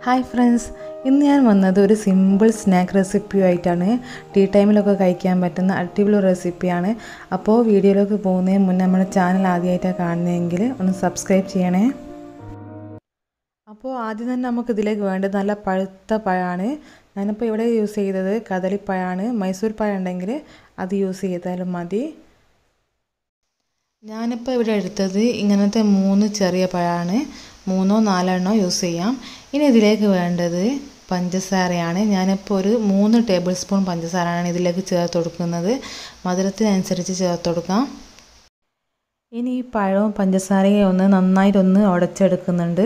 hi friends ഇന്ന് ഞാൻ വന്നത് ഒരു സിമ്പിൾ സ്നാക്ക് റെസിപ്പിയുമായിട്ടാണ് ടീ ടൈമിലൊക്കെ കഴിക്കാൻ പറ്റുന്ന അടിപൊളി റെസിപ്പിയാണ് അപ്പോൾ വീഡിയോയിലേക്ക് പോകുന്നതിന് മുന്നേ നമ്മുടെ ചാനൽ ആദ്യമായിട്ടാണ് കാണുന്നതെങ്കിൽ ഒന്ന് സബ്സ്ക്രൈബ് ചെയ്യണേ അപ്പോൾ ആദ്യം തന്നെ നമുക്ക് ഇതിലേക്ക് വേണ്ടത് നല്ല പഴുത്ത പഴമാണ് ഞാനിപ്പോൾ ഇവിടെ യൂസ് ചെയ്തത് കദളിപ്പഴമാണ് മൈസൂർ പഴം ഉണ്ടെങ്കിൽ അത് യൂസ് ചെയ്താലും മതി ഞാനിപ്പോൾ ഇവിടെ എടുത്തത് ഇങ്ങനത്തെ മൂന്ന് ചെറിയ പഴമാണ് മൂന്നോ നാലെണ്ണോ യൂസ് ചെയ്യാം ഇനി ഇതിലേക്ക് വേണ്ടത് പഞ്ചസാരയാണ് ഞാനിപ്പോൾ ഒരു മൂന്ന് ടേബിൾ സ്പൂൺ പഞ്ചസാരയാണ് ഇതിലേക്ക് ചേർത്ത് കൊടുക്കുന്നത് മധുരത്തിനനുസരിച്ച് ചേർത്ത് കൊടുക്കാം ഇനി ഈ പഴവും പഞ്ചസാരയും ഒന്ന് നന്നായിട്ടൊന്ന് ഉടച്ചെടുക്കുന്നുണ്ട്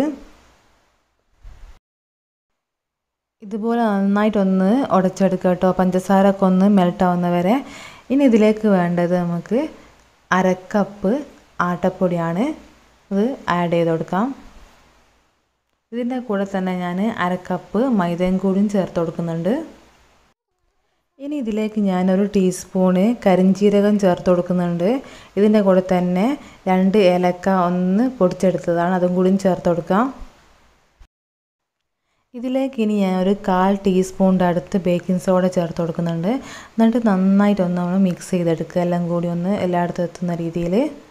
ഇതുപോലെ നന്നായിട്ടൊന്ന് ഉടച്ചെടുക്കുക കേട്ടോ പഞ്ചസാര ഒക്കെ ഒന്ന് മെൽട്ടാവുന്ന വരെ ഇനി ഇതിലേക്ക് വേണ്ടത് നമുക്ക് അരക്കപ്പ് ആട്ടപ്പൊടിയാണ് ഇത് ആഡ് ചെയ്ത് കൊടുക്കാം ഇതിൻ്റെ കൂടെ തന്നെ ഞാൻ അരക്കപ്പ് മൈദയും കൂടിയും ചേർത്ത് കൊടുക്കുന്നുണ്ട് ഇനി ഇതിലേക്ക് ഞാനൊരു ടീസ്പൂണ് കരിഞ്ചീരകം ചേർത്ത് കൊടുക്കുന്നുണ്ട് ഇതിൻ്റെ കൂടെ തന്നെ രണ്ട് ഏലക്ക ഒന്ന് പൊടിച്ചെടുത്തതാണ് അതും കൂടിയും ചേർത്ത് കൊടുക്കാം ഇതിലേക്ക് ഇനി ഞാൻ ഒരു കാൽ ടീസ്പൂണിൻ്റെ അടുത്ത് ബേക്കിംഗ് സോഡ ചേർത്ത് കൊടുക്കുന്നുണ്ട് എന്നിട്ട് നന്നായിട്ടൊന്ന് നമ്മൾ മിക്സ് ചെയ്തെടുക്കുക എല്ലാം കൂടി ഒന്ന് എല്ലായിടത്തും എത്തുന്ന രീതിയിൽ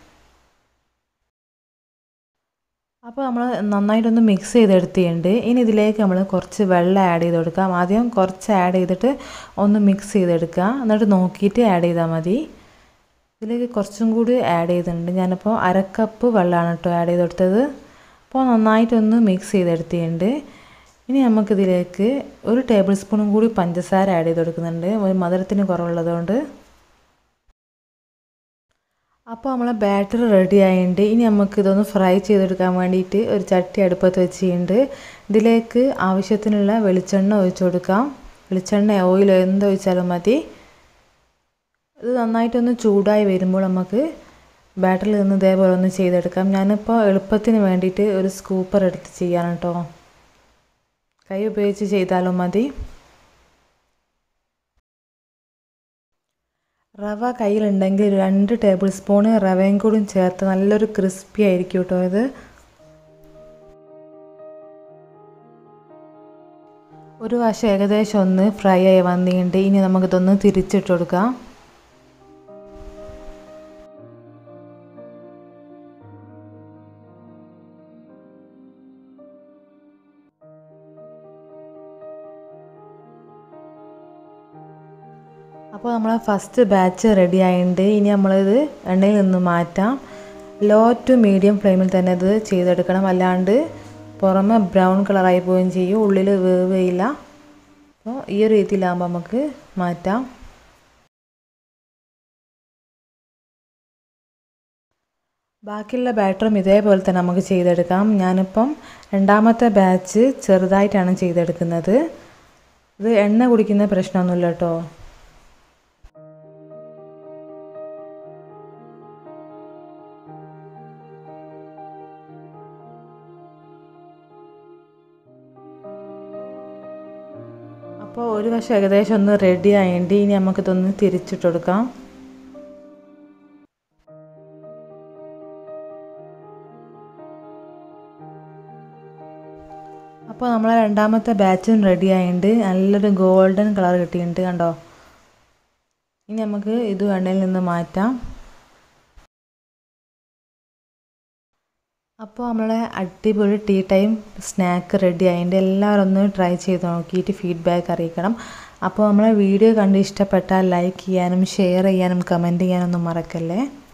അപ്പോൾ നമ്മൾ നന്നായിട്ടൊന്ന് മിക്സ് ചെയ്തെടുത്തിട്ടുണ്ട് ഇനി ഇതിലേക്ക് നമ്മൾ കുറച്ച് വെള്ളം ആഡ് ചെയ്ത് കൊടുക്കാം ആദ്യം കുറച്ച് ആഡ് ചെയ്തിട്ട് ഒന്ന് മിക്സ് ചെയ്തെടുക്കുക എന്നിട്ട് നോക്കിയിട്ട് ആഡ് ചെയ്താൽ മതി ഇതിലേക്ക് കുറച്ചും കൂടി ആഡ് ചെയ്തിട്ടുണ്ട് ഞാനിപ്പോൾ അരക്കപ്പ് വെള്ളമാണ് കേട്ടോ ആഡ് ചെയ്ത് കൊടുത്തത് അപ്പോൾ നന്നായിട്ടൊന്ന് മിക്സ് ചെയ്തെടുത്തിട്ടുണ്ട് ഇനി നമുക്കിതിലേക്ക് ഒരു ടേബിൾ സ്പൂണും കൂടി പഞ്ചസാര ആഡ് ചെയ്ത് കൊടുക്കുന്നുണ്ട് ഒരു മധുരത്തിന് കുറവുള്ളതുകൊണ്ട് അപ്പോൾ നമ്മളെ ബാറ്റർ റെഡി ആയിട്ടുണ്ട് ഇനി നമുക്ക് ഇതൊന്ന് ഫ്രൈ ചെയ്തെടുക്കാൻ വേണ്ടിയിട്ട് ഒരു ചട്ടി അടുപ്പത്ത് വെച്ചിട്ടുണ്ട് ഇതിലേക്ക് ആവശ്യത്തിനുള്ള വെളിച്ചെണ്ണ ഒഴിച്ചു കൊടുക്കാം വെളിച്ചെണ്ണ ഓയിൽ എന്തൊഴിച്ചാലും മതി ഇത് നന്നായിട്ടൊന്ന് ചൂടായി വരുമ്പോൾ നമുക്ക് ബാറ്ററിൽ നിന്ന് ഇതേപോലെ ഒന്ന് ചെയ്തെടുക്കാം ഞാനിപ്പോൾ എളുപ്പത്തിന് വേണ്ടിയിട്ട് ഒരു സ്കൂപ്പർ എടുത്ത് ചെയ്യാൻ കേട്ടോ കൈ ഉപയോഗിച്ച് ചെയ്താലും മതി റവ കയ്യിലുണ്ടെങ്കിൽ രണ്ട് ടേബിൾ സ്പൂണ് റവയും കൂടി ചേർത്ത് നല്ലൊരു ക്രിസ്പി ആയിരിക്കും കേട്ടോ ഇത് ഒരു വശം ഏകദേശം ഒന്ന് ഫ്രൈ ആയി വന്നിട്ടുണ്ട് ഇനി നമുക്കിതൊന്ന് തിരിച്ചിട്ട് കൊടുക്കാം അപ്പോൾ നമ്മൾ ഫസ്റ്റ് ബാച്ച് റെഡി ആയിട്ടുണ്ട് ഇനി നമ്മളിത് എണ്ണയിൽ നിന്ന് മാറ്റാം ലോ ടു മീഡിയം ഫ്ലെയിമിൽ തന്നെ ഇത് ചെയ്തെടുക്കണം അല്ലാണ്ട് പുറമെ ബ്രൗൺ കളറായി പോവുകയും ചെയ്യും ഉള്ളിൽ വേവുകയില്ല അപ്പോൾ ഈ ഒരു രീതിയിലാകുമ്പോൾ നമുക്ക് മാറ്റാം ബാക്കിയുള്ള ബാറ്ററും ഇതേപോലെ തന്നെ നമുക്ക് ചെയ്തെടുക്കാം ഞാനിപ്പം രണ്ടാമത്തെ ബാച്ച് ചെറുതായിട്ടാണ് ചെയ്തെടുക്കുന്നത് ഇത് എണ്ണ കുടിക്കുന്ന പ്രശ്നമൊന്നുമില്ല കേട്ടോ അപ്പോൾ ഒരു വശം ഏകദേശം ഒന്ന് റെഡി ആയിട്ട് ഇനി നമുക്കിതൊന്ന് തിരിച്ചിട്ട് കൊടുക്കാം അപ്പോൾ നമ്മളെ രണ്ടാമത്തെ ബാച്ചും റെഡി ആയിട്ടുണ്ട് നല്ലൊരു ഗോൾഡൻ കളർ കിട്ടിയിട്ടുണ്ട് കണ്ടോ ഇനി നമുക്ക് ഇത് എണ്ണയിൽ നിന്ന് മാറ്റാം അപ്പോൾ നമ്മളെ അടിപൊളി ടീ ടൈം സ്നാക്ക് റെഡി ആയതിൻ്റെ എല്ലാവരും ഒന്ന് ട്രൈ ചെയ്ത് നോക്കിയിട്ട് ഫീഡ്ബാക്ക് അറിയിക്കണം അപ്പോൾ നമ്മളെ വീഡിയോ കണ്ട് ഇഷ്ടപ്പെട്ടാൽ ലൈക്ക് ചെയ്യാനും ഷെയർ ചെയ്യാനും കമൻറ്റ് ചെയ്യാനൊന്നും മറക്കല്ലേ